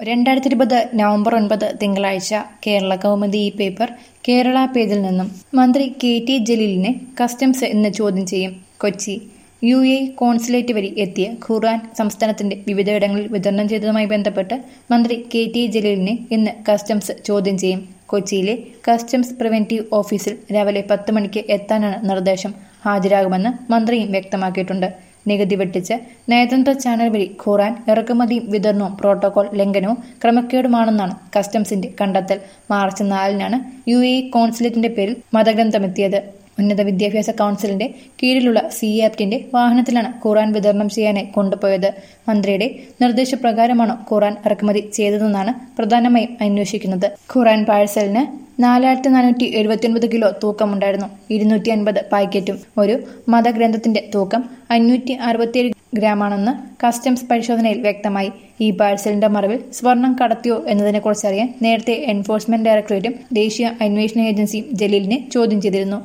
രണ്ടായിരത്തി ഇരുപത് നവംബർ ഒൻപത് തിങ്കളാഴ്ച കേരള കൗമുദി ഈ പേപ്പർ കേരള പേജിൽ നിന്നും മന്ത്രി കെ ടി ജലീലിനെ കസ്റ്റംസ് ഇന്ന് ചോദ്യം ചെയ്യും കൊച്ചി യു എ കോൺസുലേറ്റ് വഴി എത്തിയ ഖുർആൻ സംസ്ഥാനത്തിന്റെ വിവിധയിടങ്ങളിൽ വിതരണം ചെയ്തതുമായി ബന്ധപ്പെട്ട് മന്ത്രി കെ ടി ജലീലിനെ ഇന്ന് കസ്റ്റംസ് ചോദ്യം ചെയ്യും കൊച്ചിയിലെ കസ്റ്റംസ് പ്രിവന്റീവ് ഓഫീസിൽ രാവിലെ പത്ത് മണിക്ക് എത്താനാണ് നിർദ്ദേശം ഹാജരാകുമെന്ന് മന്ത്രിയും വ്യക്തമാക്കിയിട്ടുണ്ട് നികുതി വെട്ടിച്ച് നയതന്ത്ര ചാനൽ വഴി ഖുറാൻ ഇറക്കുമതിയും വിതരണവും പ്രോട്ടോകോൾ ലംഘനവും ക്രമക്കേടുമാണെന്നാണ് കസ്റ്റംസിന്റെ കണ്ടെത്തൽ മാർച്ച് നാലിനാണ് യു എ കോൺസുലേറ്റിന്റെ പേരിൽ മതഗ്രന്ഥമെത്തിയത് ഉന്നത വിദ്യാഭ്യാസ കൗൺസിലിന്റെ കീഴിലുള്ള സി ആപ്റ്റിന്റെ വാഹനത്തിലാണ് ഖുറാൻ വിതരണം ചെയ്യാനായി കൊണ്ടുപോയത് മന്ത്രിയുടെ നിർദ്ദേശപ്രകാരമാണോ ഖുറാൻ ഇറക്കുമതി ചെയ്തതെന്നാണ് പ്രധാനമായും അന്വേഷിക്കുന്നത് ഖുറാൻ പാഴ്സലിന് നാലായിരത്തി നാനൂറ്റി എഴുപത്തിയൊൻപത് കിലോ തൂക്കമുണ്ടായിരുന്നു ഇരുന്നൂറ്റി അൻപത് പാക്കറ്റും ഒരു മതഗ്രന്ഥത്തിന്റെ തൂക്കം അഞ്ഞൂറ്റി അറുപത്തിയേഴ് ഗ്രാമാണെന്ന് കസ്റ്റംസ് പരിശോധനയിൽ വ്യക്തമായി ഈ പാഴ്സലിന്റെ മറവിൽ സ്വർണം കടത്തിയോ എന്നതിനെക്കുറിച്ചറിയാൻ നേരത്തെ എൻഫോഴ്സ്മെന്റ് ഡയറക്ടറേറ്റും ദേശീയ അന്വേഷണ ഏജൻസിയും ജലീലിനെ ചോദ്യം ചെയ്തിരുന്നു